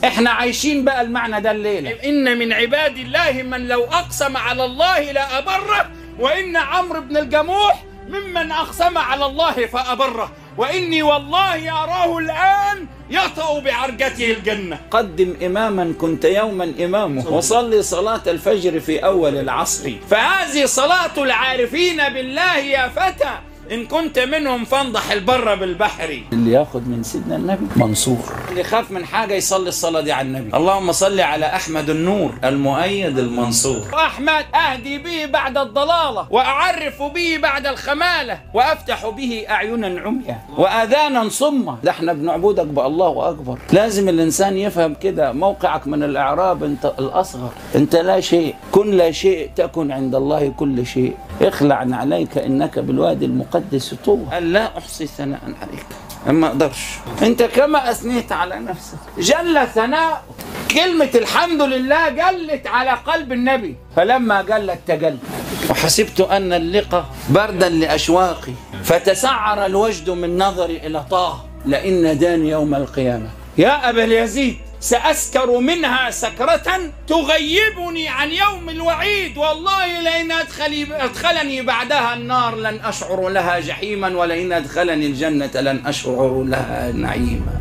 احنا عايشين بقى المعنى ده الليلة إن من عباد الله من لو أقسم على الله لأبره وإن عمرو بن الجموح ممن أقسم على الله فأبره وإني والله أراه الآن يطأ بعرجته الجنة قدم إماما كنت يوما إمامه وصلي صلاة الفجر في أول العصر فهذه صلاة العارفين بالله يا فتى إن كنت منهم فانضح البر بالبحر اللي ياخد من سيدنا النبي منصور اللي يخاف من حاجة يصلي الصلاة دي على النبي اللهم صل على أحمد النور المؤيد المنصور أحمد أهدي به بعد الضلالة وأعرف به بعد الخمالة وأفتح به أعينا عميا وآذانا صمة ده احنا بنعبدك بالله أكبر لازم الإنسان يفهم كده موقعك من الإعراب أنت الأصغر أنت لا شيء كن لا شيء تكن عند الله كل شيء اخلع عليك إنك بالوادي المقدس طوى قال لا أحصي ثناء عليك ما اقدرش انت كما اثنيت على نفسك جل ثناء كلمة الحمد لله جلت على قلب النبي فلما جلت تجلى وحسبت أن اللقى بردا لأشواقي فتسعر الوجد من نظري إلى طه لئن ناداني يوم القيامة يا أبا اليزيد سأسكر منها سكرة تغيبني عن يوم الوعيد والله لئن أدخلي أدخلني بعدها النار لن أشعر لها جحيما ولئن أدخلني الجنة لن أشعر لها نعيما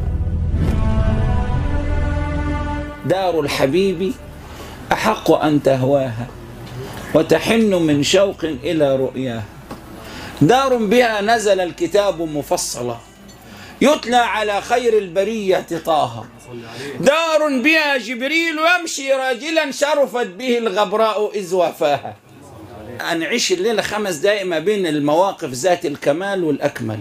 دار الحبيب أحق أن تهواها وتحن من شوق إلى رؤياها دار بها نزل الكتاب مفصلا يتلى على خير البرية طه دار بها جبريل يمشي راجلا شرفت به الغبراء إذ وفاها هنعيش الليلة خمس دقائق ما بين المواقف ذات الكمال والأكمل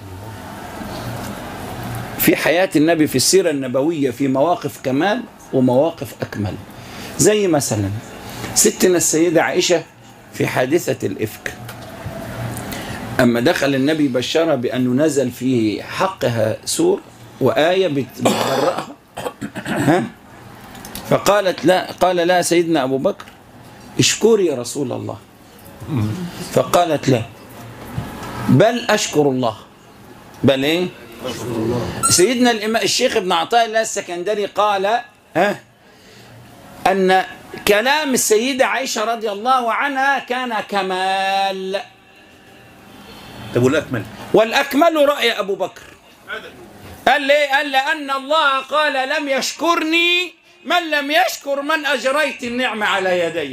في حياة النبي في السيرة النبوية في مواقف كمال ومواقف أكمل زي مثلا ستنا السيدة عائشة في حادثة الإفك أما دخل النبي بشرها بأنه نزل في حقها سور وآية بتبرأها ها فقالت لا قال لا سيدنا أبو بكر اشكري يا رسول الله فقالت لا بل أشكر الله بل إيه سيدنا الإمام الشيخ ابن عطاء الله السكندري قال ها أن كلام السيدة عائشة رضي الله عنها كان كمال طب والاكمل والأكمل رأي أبو بكر قال ليه قال لأن الله قال لم يشكرني من لم يشكر من أجريت النعمة على يديه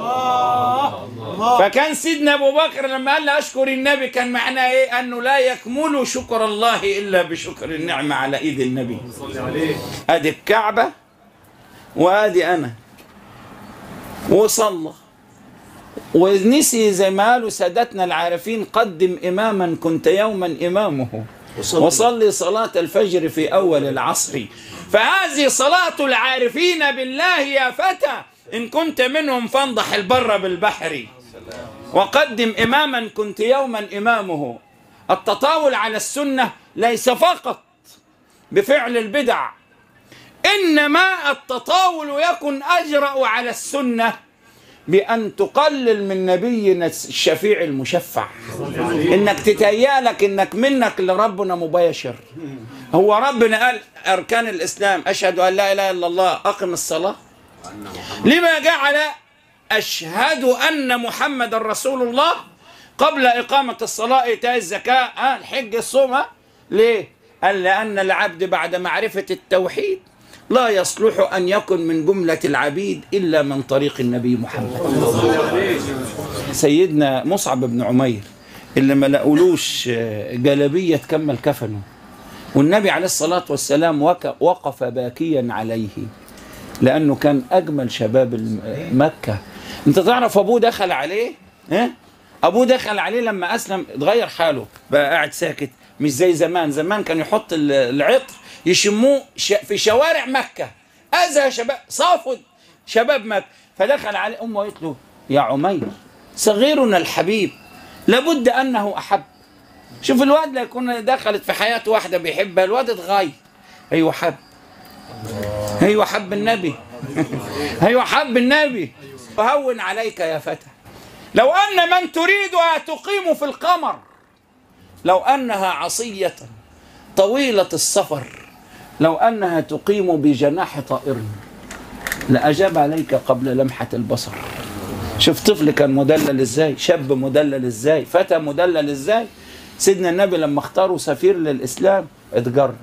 فكان سيدنا أبو بكر لما قال له أشكر النبي كان معناه إيه أنه لا يكمل شكر الله إلا بشكر النعمة على إيد النبي أدي الكعبة وأدي أنا وصلى ونسي زي ما قالوا سادتنا العارفين قدم إماما كنت يوما إمامه وصلي صلاة الفجر في أول العصر فهذه صلاة العارفين بالله يا فتى إن كنت منهم فانضح البر بالبحر وقدم إماما كنت يوما إمامه التطاول على السنة ليس فقط بفعل البدع إنما التطاول يكن أجرأ على السنة بأن تقلل من نبينا الشفيع المشفع إنك تتهيألك إنك منك لربنا مباشر هو ربنا قال أركان الإسلام أشهد أن لا إله إلا الله أقم الصلاة لما جعل أشهد أن محمد رسول الله قبل إقامة الصلاة إيتاء الزكاة آه الحج الصوم آه. ليه؟ قال لأن العبد بعد معرفة التوحيد لا يصلح أن يكن من جملة العبيد إلا من طريق النبي محمد سيدنا مصعب بن عمير اللي ما لقولوش جلبية تكمل كفنه والنبي عليه الصلاة والسلام وك- وقف باكيا عليه لأنه كان أجمل شباب الم- مكة أنت تعرف أبوه دخل عليه ها؟ أبوه دخل عليه لما أسلم اتغير حاله بقى قاعد ساكت مش زي زمان زمان كان يحط ال- العطر يشموه ش- في شوارع مكة أذى شباب صافوا شباب مكة فدخل عليه أمه قالت له يا عمير صغيرنا الحبيب لابد أنه أحب شوف الواد لا يكون دخلت في حياته واحدة بيحبها الواد اتغير أيوة حب أيوة حب النبي أيوة حب النبي وهون عليك يا فتى لو أن من تريدها تقيم في القمر لو أنها عصية طويلة السفر لو أنها تقيم بجناح طائر لأجاب عليك قبل لمحة البصر شوف طفل كان مدلل ازاي شاب مدلل ازاي فتى مدلل ازاي سيدنا النبي لما اختاروا سفير للإسلام اتجرد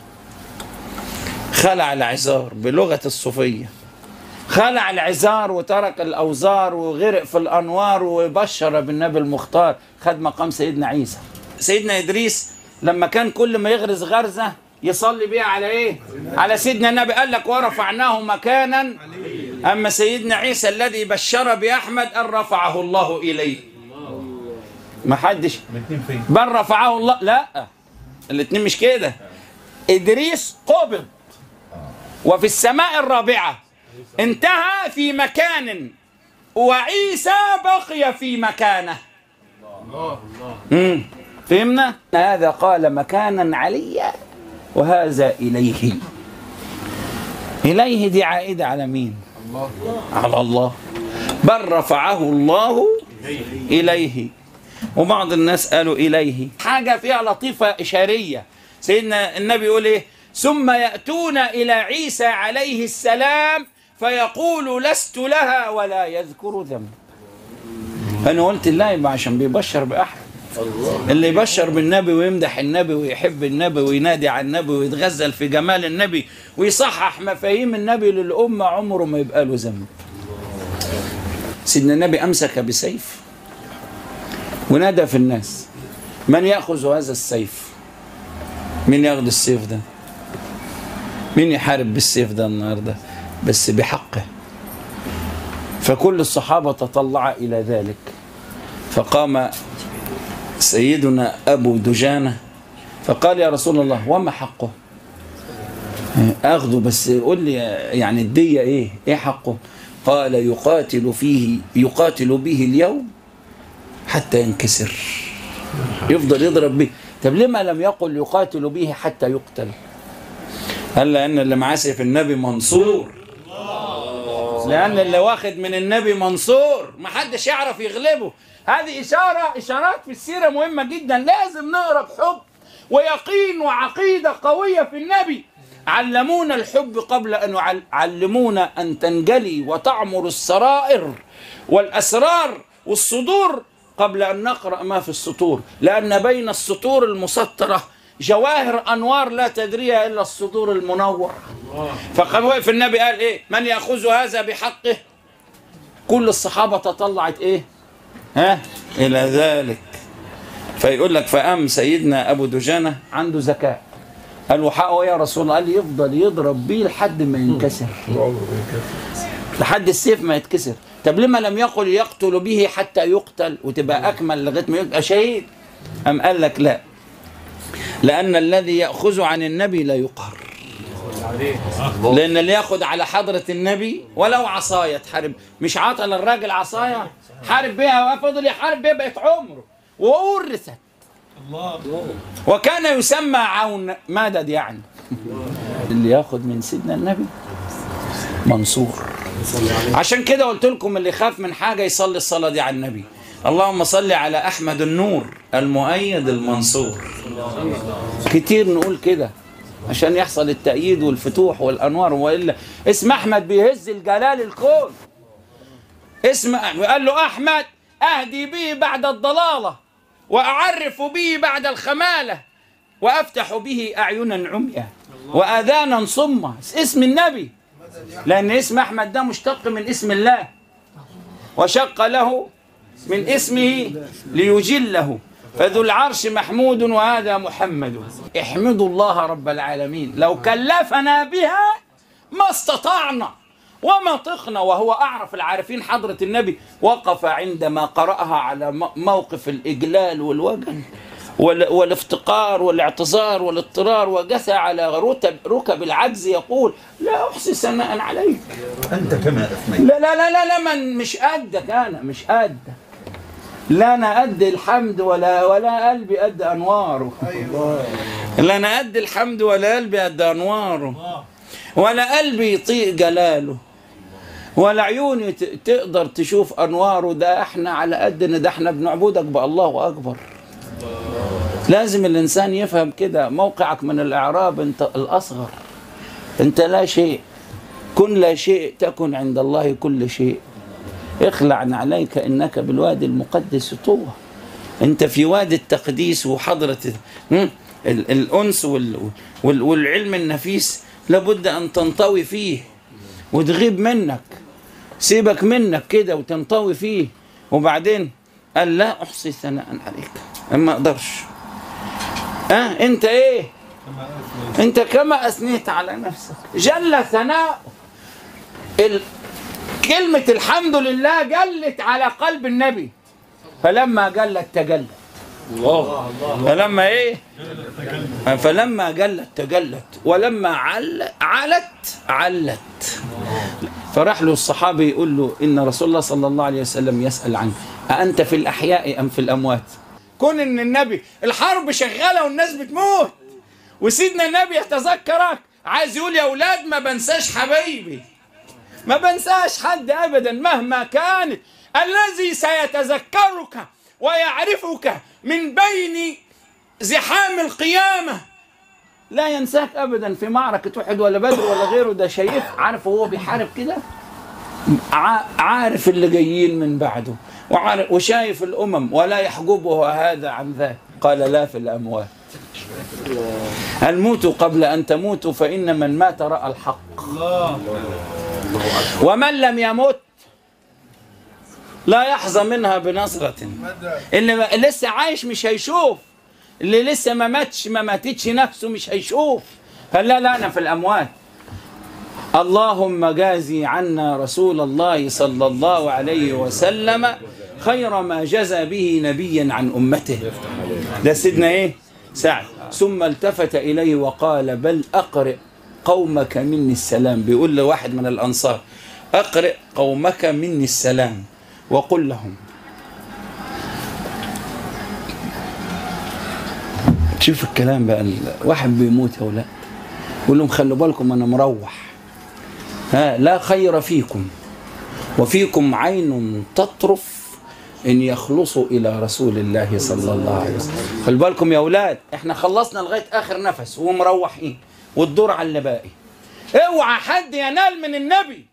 خلع العزار بلغة الصوفية خلع العزار وترك الأوزار وغرق في الأنوار وبشر بالنبي المختار خد مقام سيدنا عيسى سيدنا إدريس لما كان كل ما يغرز غرزة يصلي بيها على ايه على سيدنا النبي قال لك ورفعناه مكانا اما سيدنا عيسى الذي بشر باحمد ان رفعه الله اليه ما حدش الاثنين فين؟ بل رفعه الله لا الاثنين مش كده ادريس قبض وفي السماء الرابعه انتهى في مكان وعيسى بقي في مكانه مم. فهمنا هذا قال مكانا عليا وهذا اليه اليه دي عائده على مين على الله بل رفعه الله اليه وبعض الناس قالوا إليه حاجة فيها لطيفة إشارية سيدنا النبي يقول إيه ثم يأتون إلى عيسى عليه السلام فيقول لست لها ولا يذكر ذنب أنا قلت لا يبقى عشان بيبشر بأحد اللي يبشر بالنبي ويمدح النبي ويحب النبي وينادي على النبي ويتغزل في جمال النبي ويصحح مفاهيم النبي للأمة عمره ما يبقى له ذنب سيدنا النبي أمسك بسيف ونادى في الناس من يأخذ هذا السيف مين ياخد السيف ده مين يحارب بالسيف ده النهاردة بس بحقه فكل الصحابة تطلع إلى ذلك فقام سيدنا أبو دجانة فقال يا رسول الله وما حقه أخذه بس قول لي يعني الدية إيه إيه حقه قال يقاتل فيه يقاتل به اليوم حتى ينكسر يفضل يضرب به طب لما لم يقل يقاتل به حتى يقتل قال لأن اللي معاه سيف النبي منصور لأن اللي واخد من النبي منصور ما حدش يعرف يغلبه هذه إشارة إشارات في السيرة مهمة جدا لازم نقرأ بحب ويقين وعقيدة قوية في النبي علمونا الحب قبل أن يعل- علمونا أن تنجلي وتعمر السرائر والأسرار والصدور قبل أن نقرأ ما في السطور لأن بين السطور المسطرة جواهر أنوار لا تدريها إلا الصدور المنور فقد وقف النبي قال إيه من يأخذ هذا بحقه كل الصحابة تطلعت إيه ها إلى ذلك فيقول لك فقام سيدنا أبو دجانة عنده ذكاء قال له حقه يا رسول الله قال لي يفضل يضرب بيه لحد ما ينكسر لحد السيف ما يتكسر طب لما لم يقل يقتل به حتى يقتل وتبقى أكمل لغاية ما يبقى شهيد أم قال لك لا لأن الذي يأخذ عن النبي لا يقهر لأن اللي ياخد على حضرة النبي ولو عصاية تحارب مش عطل الراجل عصاية حارب بيها وفضل يحارب بيها بقت عمره وورثت وكان يسمى عون مدد يعني اللي ياخد من سيدنا النبي منصور عشان كده قلت لكم اللي خاف من حاجة يصلي الصلاة دي على النبي اللهم صل على أحمد النور المؤيد المنصور كتير نقول كده عشان يحصل التأييد والفتوح والأنوار وإلا اسم أحمد بيهز الجلال الكون اسم قال له أحمد أهدي به بعد الضلالة وأعرف به بعد الخمالة وأفتح به أعينا عميا وآذانا صمة اسم النبي لأن اسم أحمد ده مشتق من اسم الله وشق له من اسمه ليجله فذو العرش محمود وهذا محمد احمدوا الله رب العالمين لو كلفنا بها ما استطعنا وما طقنا وهو أعرف العارفين حضرة النبي وقف عندما قرأها على م- موقف الإجلال والوجل وال- والافتقار والاعتذار والاضطرار وجثى على رتب ركب العجز يقول لا أحصي ثناء عليك أنت كما أثنيت لا لا لا لا لا من مش قدك انا مش قد لا انا قد الحمد ولا ولا قلبي قد انواره لا انا قد الحمد ولا قلبي قد انواره ولا قلبي يطيق جلاله ولا عيوني ت- تقدر تشوف انواره ده احنا على قدنا ده احنا بنعبدك بالله اكبر لازم الانسان يفهم كده موقعك من الاعراب انت الاصغر انت لا شيء كن لا شيء تكن عند الله كل شيء اخلع عليك انك بالوادي المقدس طوى انت في وادي التقديس وحضرة ال- ال- الانس وال- وال- والعلم النفيس لابد ان تنطوي فيه وتغيب منك سيبك منك كده وتنطوي فيه وبعدين قال لا احصي ثناء عليك ما اقدرش اه انت ايه انت كما اثنيت على نفسك جل ثناء ال... كلمة الحمد لله جلت على قلب النبي فلما جلت تجلت الله فلما ايه فلما جلت تجلت ولما عل... علت علت فراح له الصحابي يقول له ان رسول الله صلى الله عليه وسلم يسال عنه أأنت في الأحياء أم في الأموات كون إن النبي الحرب شغالة والناس بتموت وسيدنا النبي يتذكرك عايز يقول يا أولاد ما بنساش حبايبي ما بنساش حد أبدا مهما كانت الذي سيتذكرك ويعرفك من بين زحام القيامة لا ينساك أبدا في معركة أحد ولا بدر ولا غيره ده شايف عارف هو بيحارب كده ع- عارف اللي جايين من بعده وعارف وشايف الأمم ولا يحجبه هذا عن ذاك قال لا في الأموات هل موتوا قبل أن تموتوا فإن من مات رأى الحق ومن لم يمت لا يحظى منها بنظرة اللي ما- لسه عايش مش هيشوف اللي لسه ما ماتش ما ماتتش نفسه مش هيشوف فلا لا أنا في الأموات اللهم جازي عنا رسول الله صلى الله عليه وسلم خير ما جزى به نبيا عن أمته ده سيدنا إيه سعد ثم التفت إليه وقال بل أقرئ قومك مني السلام بيقول لواحد من الأنصار أقرئ قومك مني السلام وقل لهم شوف الكلام بقى واحد بيموت يا ولاد يقول لهم خلوا بالكم انا مروح ها لا خير فيكم وفيكم عين تطرف ان يخلصوا الى رسول الله صلى الله عليه وسلم خلوا بالكم يا اولاد احنا خلصنا لغايه اخر نفس ومروحين والدور على اللي باقي اوعى حد ينال من النبي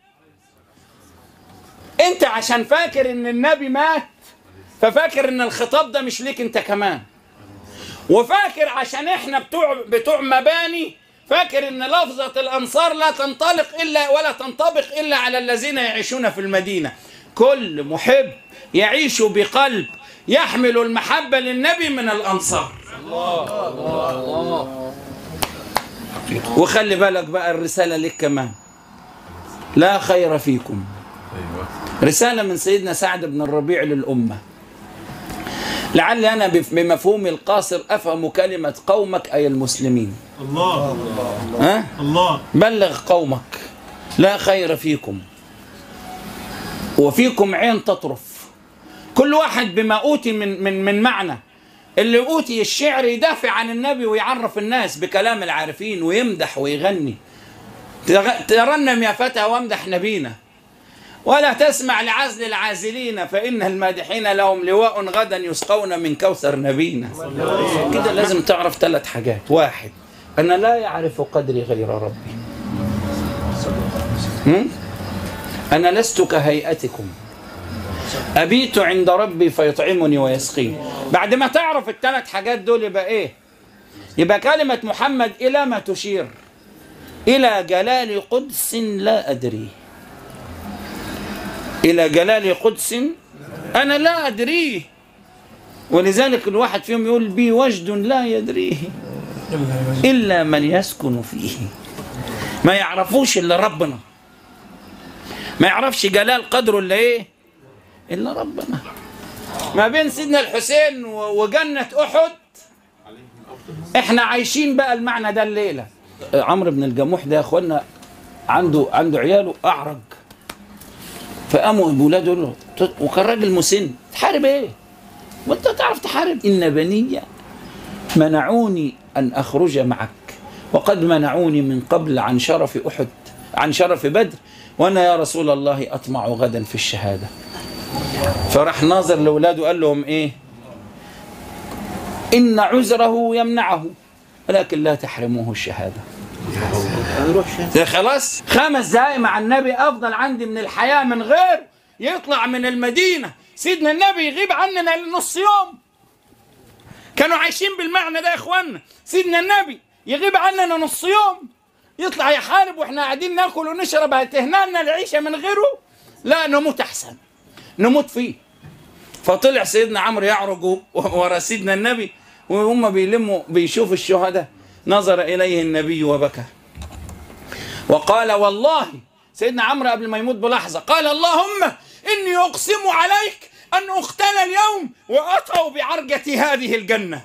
انت عشان فاكر ان النبي مات ففاكر ان الخطاب ده مش ليك انت كمان وفاكر عشان احنا بتوع بتوع مباني فاكر ان لفظة الانصار لا تنطلق الا ولا تنطبق الا على الذين يعيشون في المدينة كل محب يعيش بقلب يحمل المحبة للنبي من الانصار وخلي بالك بقى الرسالة لك كمان لا خير فيكم رسالة من سيدنا سعد بن الربيع للأمة لعلي أنا بف- بمفهومي القاصر أفهم كلمة قومك أي المسلمين الله ها؟ الله بلغ قومك لا خير فيكم وفيكم عين تطرف كل واحد بما أوتي من, من, من معنى اللي أوتي الشعر يدافع عن النبي ويعرف الناس بكلام العارفين ويمدح ويغني تغ- ترنم يا فتى وامدح نبينا ولا تسمع لعزل العازلين فإن المادحين لهم لواء غدا يسقون من كوثر نبينا كده لازم تعرف ثلاث حاجات واحد أنا لا يعرف قدري غير ربي هم؟ أنا لست كهيئتكم أبيت عند ربي فيطعمني ويسقيني بعد ما تعرف الثلاث حاجات دول يبقى إيه يبقى كلمة محمد إلى ما تشير إلى جلال قدس لا أدري إلى جلال قدس أنا لا أدريه ولذلك الواحد فيهم يقول بي وجد لا يدريه إلا من يسكن فيه ما يعرفوش إلا ربنا ما يعرفش جلال قدره إلا إيه إلا ربنا ما بين سيدنا الحسين و- وجنة أحد إحنا عايشين بقى المعنى ده الليلة عمرو بن الجموح ده يا إخوانا عنده عنده عياله أعرج فقاموا بولاده يقولوا له "ت- وكان راجل مسن تحارب ايه؟ وانت تعرف تحارب ان بني منعوني ان اخرج معك وقد منعوني من قبل عن شرف احد عن شرف بدر وانا يا رسول الله اطمع غدا في الشهاده فراح ناظر لاولاده قال لهم ايه؟ ان عذره يمنعه ولكن لا تحرموه الشهاده خلاص خمس دقايق مع النبي افضل عندي من الحياه من غير يطلع من المدينه سيدنا النبي يغيب عننا نص يوم كانوا عايشين بالمعنى ده يا اخوانا سيدنا النبي يغيب عننا نص يوم يطلع يحارب واحنا قاعدين ناكل ونشرب هتهنا لنا العيشه من غيره لا نموت احسن نموت فيه فطلع سيدنا عمرو يعرج ورا سيدنا النبي وهم بيلموا بيشوفوا الشهداء نظر اليه النبي وبكى وقال والله سيدنا عمرو قبل ما يموت بلحظه قال اللهم اني اقسم عليك ان اقتل اليوم واطأ بعرجه هذه الجنه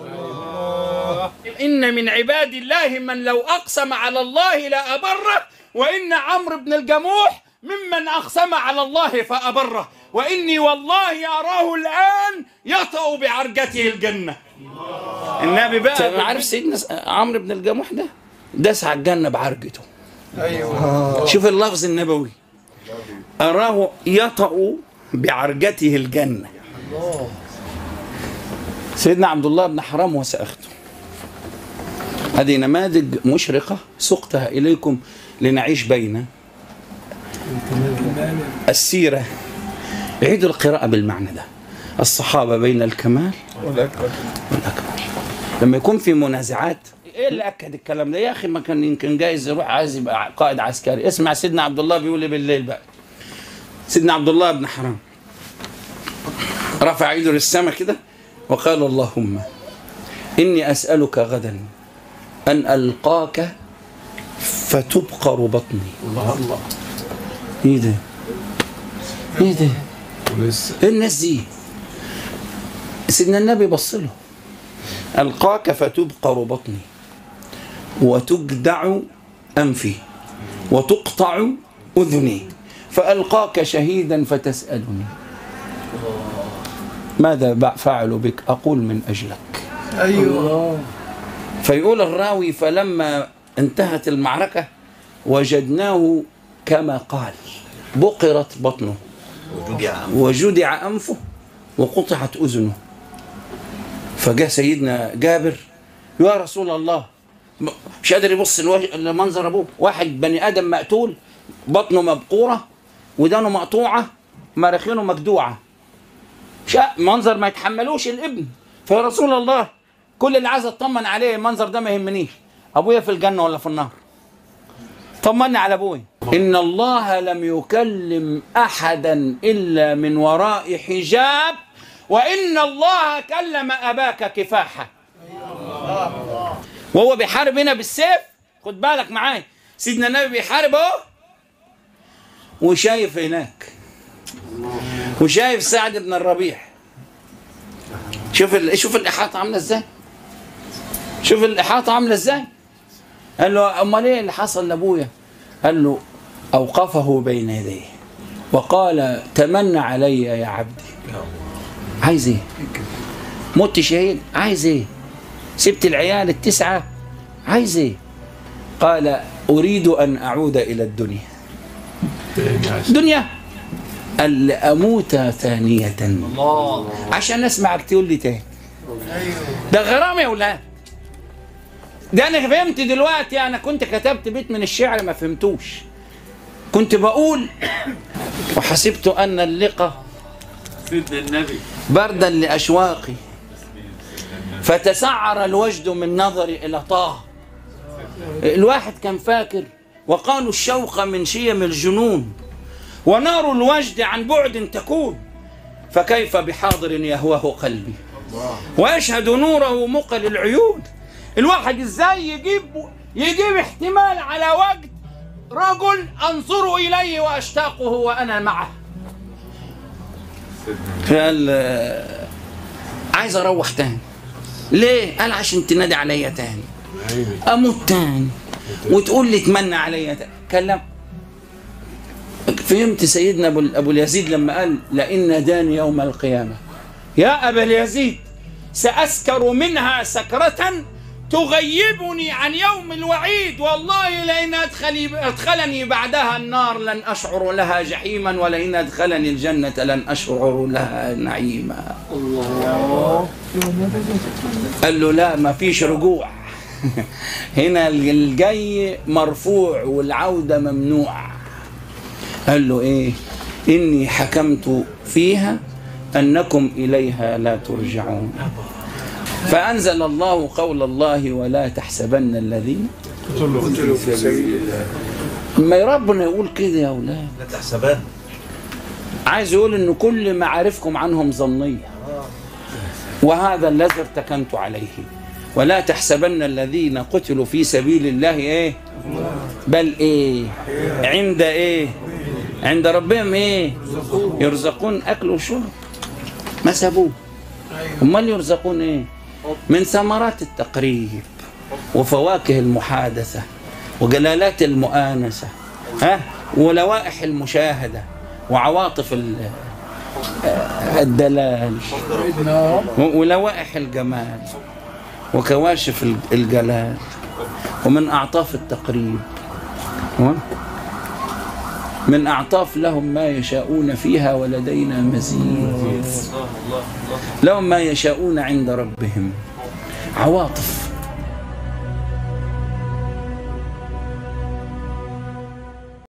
إن من عباد الله من لو أقسم على الله لأبره وإن عمرو بن الجموح ممن أقسم على الله فأبره وإني والله أراه الآن يطأ بعرجته الجنة النبي بقى عارف سيدنا عمرو بن الجموح ده داس على الجنة بعرجته أيوه شوف اللفظ النبوي أراه يطأ بعرجته الجنة سيدنا عبد الله بن حرام وسأخته هذه نماذج مشرقة سقتها إليكم لنعيش بين السيرة عيد القراءة بالمعنى ده الصحابة بين الكمال والأكبر والأكمل لما يكون في منازعات ايه اللي اكد الكلام ده يا اخي ما كان يمكن جايز يروح عايز يبقى قائد عسكري اسمع سيدنا عبد الله بيقول ايه بالليل بقى سيدنا عبد الله بن حرام رفع ايده للسماء كده وقال اللهم اني اسالك غدا ان القاك فتبقر بطني الله الله ايه ده ايه ده ولسه ايه الناس دي سيدنا النبي بص له القاك فتبقر بطني وتجدع انفي وتقطع اذني فالقاك شهيدا فتسالني ماذا بع- فعل بك اقول من اجلك أيوه فيقول الراوي فلما انتهت المعركه وجدناه كما قال بقرت بطنه وجدع أنفه وقطعت أذنه فجاء سيدنا جابر يا رسول الله م- مش قادر يبص الوجه- لمنظر أبوه واحد بني آدم مقتول بطنه مبقورة ودانه مقطوعة مراخينه مجدوعة شا منظر ما يتحملوش الابن فيا رسول الله كل اللي عايز اطمن عليه المنظر ده ما يهمنيش ابويا في الجنه ولا في النار طمني على ابوي ان الله لم يكلم احدا الا من وراء حجاب وان الله كلم اباك كفاحا وهو بيحارب هنا بالسيف خد بالك معايا سيدنا النبي بيحارب اهو وشايف هناك وشايف سعد بن الربيع شوف ال... شوف الاحاطه عامله ازاي شوف الاحاطه عامله ازاي قال له امال ايه اللي حصل لابويا قال له اوقفه بين يديه وقال تمنى علي يا عبدي عايز ايه مت شهيد عايز ايه سبت العيال التسعه عايز ايه قال اريد ان اعود الى الدنيا تاني عشان دنيا قال لأموت ثانية الله عشان اسمعك تقول لي تاني ده غرام يا ولاد ده انا فهمت دلوقتي انا كنت كتبت بيت من الشعر ما فهمتوش كنت بقول وحسبت ان اللقاء سيدنا النبي بردا لاشواقي فتسعر الوجد من نظري الى طه الواحد كان فاكر وقالوا الشوق من شيم الجنون ونار الوجد عن بعد تكون فكيف بحاضر يهواه قلبي ويشهد نوره مقل العيون الواحد ازاي يجيب يجيب احتمال على وجد رجل انظر اليه واشتاقه وانا معه قال آه، عايز اروح تاني ليه؟ قال عشان تنادي عليا تاني اموت تاني وتقول لي اتمنى عليا تاني كلام فهمت سيدنا ابو ابو اليزيد لما قال لئن ناداني يوم القيامه يا ابا اليزيد ساسكر منها سكره تغيبني عن يوم الوعيد والله لئن أدخلي أدخلني بعدها النار لن أشعر لها جحيما ولئن أدخلني الجنة لن أشعر لها نعيما قال له لا ما فيش رجوع هنا الجاي مرفوع والعودة ممنوع قال له ايه اني حكمت فيها انكم اليها لا ترجعون فانزل الله قول الله ولا تحسبن الذين قتلوا في سبيل الله ما ربنا يقول كده يا اولاد لا تحسبن عايز يقول ان كل معارفكم عنهم ظنيه وهذا الذي ارتكنت عليه ولا تحسبن الذين قتلوا في سبيل الله ايه بل ايه عند ايه عند ربهم ايه يرزقون اكل وشرب ما سابوه امال يرزقون ايه من ثمرات التقريب وفواكه المحادثه وجلالات المؤانسه ها ولوائح المشاهده وعواطف ال- الدلال ولوائح الجمال وكواشف ال- الجلال ومن أعطاف التقريب ها؟ من أعطاف لهم ما يشاءون فيها ولدينا مزيد لهم ما يشاءون عند ربهم عواطف